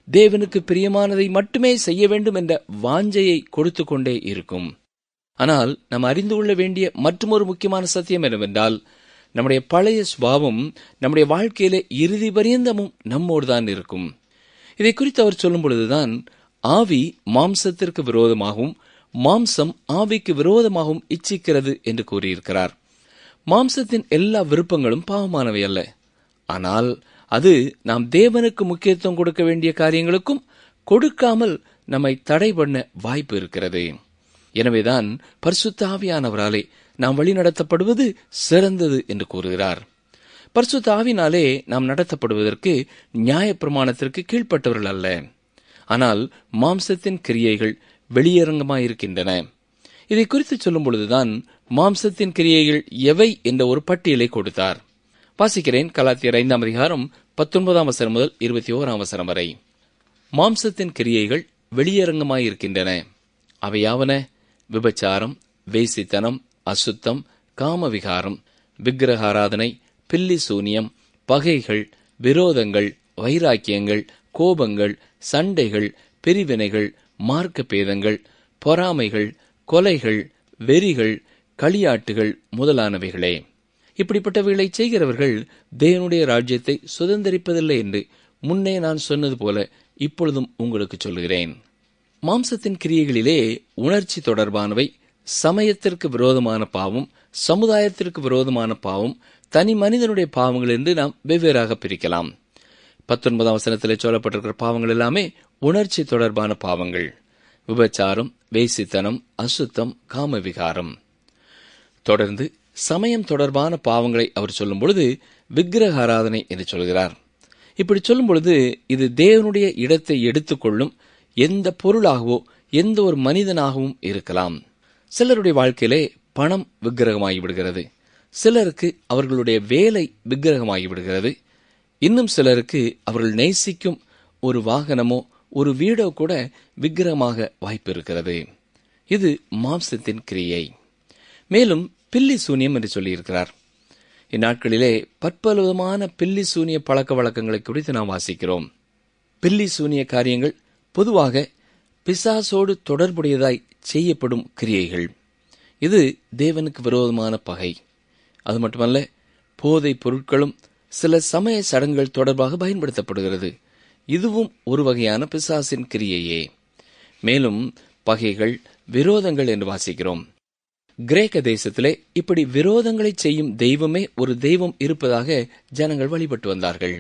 தேவனுக்கு பிரியமானதை மட்டுமே செய்ய வேண்டும் என்ற வாஞ்சையை கொடுத்து கொண்டே இருக்கும் ஆனால் நாம் அறிந்து கொள்ள வேண்டிய மற்றொரு முக்கியமான சத்தியம் என்னவென்றால் நம்முடைய பழைய சுபாவம் நம்முடைய வாழ்க்கையிலே இறுதி பரியந்தமும் நம்மோடு தான் இருக்கும் இதை குறித்து அவர் சொல்லும் பொழுதுதான் ஆவி மாம்சத்திற்கு விரோதமாகவும் மாம்சம் ஆவிக்கு விரோதமாகவும் இச்சிக்கிறது என்று கூறியிருக்கிறார் மாம்சத்தின் எல்லா விருப்பங்களும் பாவமானவை அல்ல ஆனால் அது நாம் தேவனுக்கு முக்கியத்துவம் கொடுக்க வேண்டிய காரியங்களுக்கும் கொடுக்காமல் நம்மை தடை பண்ண வாய்ப்பு இருக்கிறது எனவேதான் பரிசுத்த ஆவியானவராலே நாம் வழிநடத்தப்படுவது சிறந்தது என்று கூறுகிறார் பரிசுத்த ஆவினாலே நாம் நடத்தப்படுவதற்கு நியாயப்பிரமாணத்திற்கு கீழ்ப்பட்டவர்கள் அல்ல ஆனால் மாம்சத்தின் கிரியைகள் வெளியரங்கமாயிருக்கின்றன இதை குறித்து சொல்லும் பொழுதுதான் மாம்சத்தின் கிரியைகள் எவை என்ற ஒரு பட்டியலை கொடுத்தார் வாசிக்கிறேன் கலாத்தியர் ஐந்தாம் அதிகாரம் பத்தொன்பதாம் வசனம் முதல் இருபத்தி ஓராம் வசனம் வரை மாம்சத்தின் கிரியைகள் வெளியரங்கமாயிருக்கின்றன அவையாவன விபச்சாரம் வேசித்தனம் அசுத்தம் காமவிகாரம் விக்கிரகாராதனை பில்லி சூனியம் பகைகள் விரோதங்கள் வைராக்கியங்கள் கோபங்கள் சண்டைகள் பிரிவினைகள் மார்க்க பேதங்கள் பொறாமைகள் கொலைகள் வெறிகள் களியாட்டுகள் முதலானவைகளே இப்படிப்பட்டவைகளை செய்கிறவர்கள் தேவனுடைய ராஜ்யத்தை சுதந்திரிப்பதில்லை என்று முன்னே நான் சொன்னது போல இப்பொழுதும் உங்களுக்கு சொல்கிறேன் மாம்சத்தின் கிரியைகளிலே உணர்ச்சி தொடர்பானவை சமயத்திற்கு விரோதமான பாவம் சமுதாயத்திற்கு விரோதமான பாவம் தனி மனிதனுடைய பாவங்கள் என்று நாம் வெவ்வேறாக பிரிக்கலாம் பத்தொன்பதாம் வசனத்திலே சொல்லப்பட்டிருக்கிற பாவங்கள் எல்லாமே உணர்ச்சி தொடர்பான பாவங்கள் விபச்சாரம் வேசித்தனம் அசுத்தம் காமவிகாரம் தொடர்ந்து சமயம் தொடர்பான பாவங்களை அவர் சொல்லும் பொழுது விக்கிரக ஆராதனை என்று சொல்கிறார் இப்படி சொல்லும் பொழுது இது தேவனுடைய இடத்தை எடுத்துக்கொள்ளும் எந்த பொருளாகவோ எந்த ஒரு மனிதனாகவும் இருக்கலாம் சிலருடைய வாழ்க்கையிலே பணம் விக்கிரகமாகி விடுகிறது சிலருக்கு அவர்களுடைய வேலை விக்கிரகமாகி விடுகிறது இன்னும் சிலருக்கு அவர்கள் நேசிக்கும் ஒரு வாகனமோ ஒரு வீடோ கூட விக்கிரகமாக வாய்ப்பு இருக்கிறது இது மாம்சத்தின் கிரியை மேலும் பில்லி சூனியம் என்று சொல்லியிருக்கிறார் இந்நாட்களிலே பற்பல விதமான பில்லி சூனிய பழக்க வழக்கங்களை குறித்து நாம் வாசிக்கிறோம் பில்லி சூனிய காரியங்கள் பொதுவாக பிசாசோடு தொடர்புடையதாய் செய்யப்படும் கிரியைகள் இது தேவனுக்கு விரோதமான பகை அது மட்டுமல்ல போதை பொருட்களும் சில சமய சடங்குகள் தொடர்பாக பயன்படுத்தப்படுகிறது இதுவும் ஒரு வகையான பிசாசின் கிரியையே மேலும் பகைகள் விரோதங்கள் என்று வாசிக்கிறோம் கிரேக்க தேசத்திலே இப்படி விரோதங்களை செய்யும் தெய்வமே ஒரு தெய்வம் இருப்பதாக ஜனங்கள் வழிபட்டு வந்தார்கள்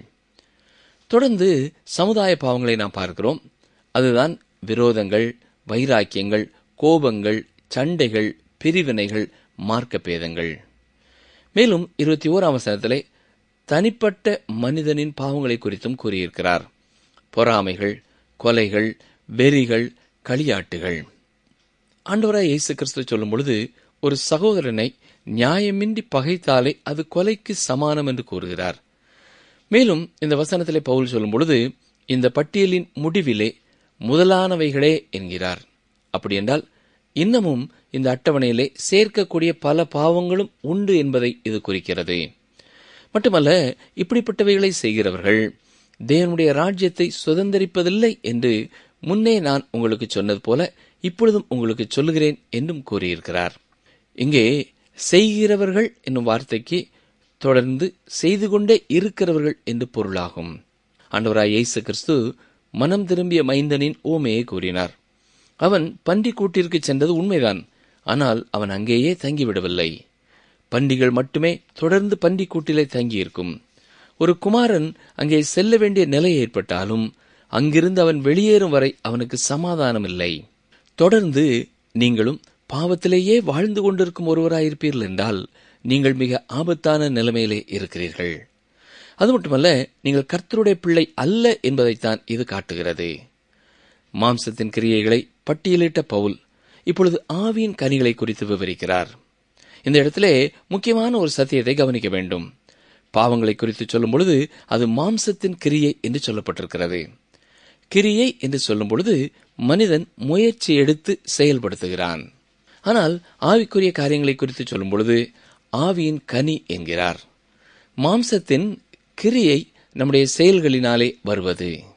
தொடர்ந்து சமுதாய பாவங்களை நாம் பார்க்கிறோம் அதுதான் விரோதங்கள் வைராக்கியங்கள் கோபங்கள் சண்டைகள் பிரிவினைகள் மார்க்க பேதங்கள் மேலும் இருபத்தி ஓராம் வசனத்திலே தனிப்பட்ட மனிதனின் பாவங்களை குறித்தும் கூறியிருக்கிறார் பொறாமைகள் கொலைகள் வெறிகள் களியாட்டுகள் ஆண்டவராய் இயேசு கிறிஸ்து சொல்லும் பொழுது ஒரு சகோதரனை நியாயமின்றி பகைத்தாலே அது கொலைக்கு சமானம் என்று கூறுகிறார் மேலும் இந்த வசனத்திலே பவுல் சொல்லும் பொழுது இந்த பட்டியலின் முடிவிலே முதலானவைகளே என்கிறார் அப்படி என்றால் இன்னமும் இந்த அட்டவணையிலே சேர்க்கக்கூடிய பல பாவங்களும் உண்டு என்பதை இது குறிக்கிறது மட்டுமல்ல இப்படிப்பட்டவைகளை செய்கிறவர்கள் தேவனுடைய ராஜ்யத்தை சுதந்திரிப்பதில்லை என்று முன்னே நான் உங்களுக்கு சொன்னது போல இப்பொழுதும் உங்களுக்கு சொல்லுகிறேன் என்றும் கூறியிருக்கிறார் இங்கே செய்கிறவர்கள் என்னும் வார்த்தைக்கு தொடர்ந்து செய்து கொண்டே இருக்கிறவர்கள் என்று பொருளாகும் ஆண்டவராய் இயேசு கிறிஸ்து மனம் திரும்பிய மைந்தனின் ஓமையை கூறினார் அவன் பன்றி கூட்டிற்கு சென்றது உண்மைதான் ஆனால் அவன் அங்கேயே தங்கிவிடவில்லை பண்டிகள் மட்டுமே தொடர்ந்து பன்றி கூட்டிலே தங்கியிருக்கும் ஒரு குமாரன் அங்கே செல்ல வேண்டிய நிலை ஏற்பட்டாலும் அங்கிருந்து அவன் வெளியேறும் வரை அவனுக்கு சமாதானம் இல்லை தொடர்ந்து நீங்களும் பாவத்திலேயே வாழ்ந்து கொண்டிருக்கும் ஒருவராயிருப்பீர்கள் என்றால் நீங்கள் மிக ஆபத்தான நிலைமையிலே இருக்கிறீர்கள் அது மட்டுமல்ல நீங்கள் கர்த்தருடைய பிள்ளை அல்ல என்பதைத்தான் இது காட்டுகிறது மாம்சத்தின் கிரியைகளை பட்டியலிட்ட பவுல் இப்பொழுது ஆவியின் கனிகளை குறித்து விவரிக்கிறார் இந்த இடத்திலே முக்கியமான ஒரு சத்தியத்தை கவனிக்க வேண்டும் பாவங்களை குறித்து சொல்லும் பொழுது அது மாம்சத்தின் கிரியை என்று சொல்லப்பட்டிருக்கிறது கிரியை என்று சொல்லும் பொழுது மனிதன் முயற்சி எடுத்து செயல்படுத்துகிறான் ஆனால் ஆவிக்குரிய காரியங்களை குறித்து சொல்லும் பொழுது ஆவியின் கனி என்கிறார் மாம்சத்தின் கிரியை நம்முடைய செயல்களினாலே வருவது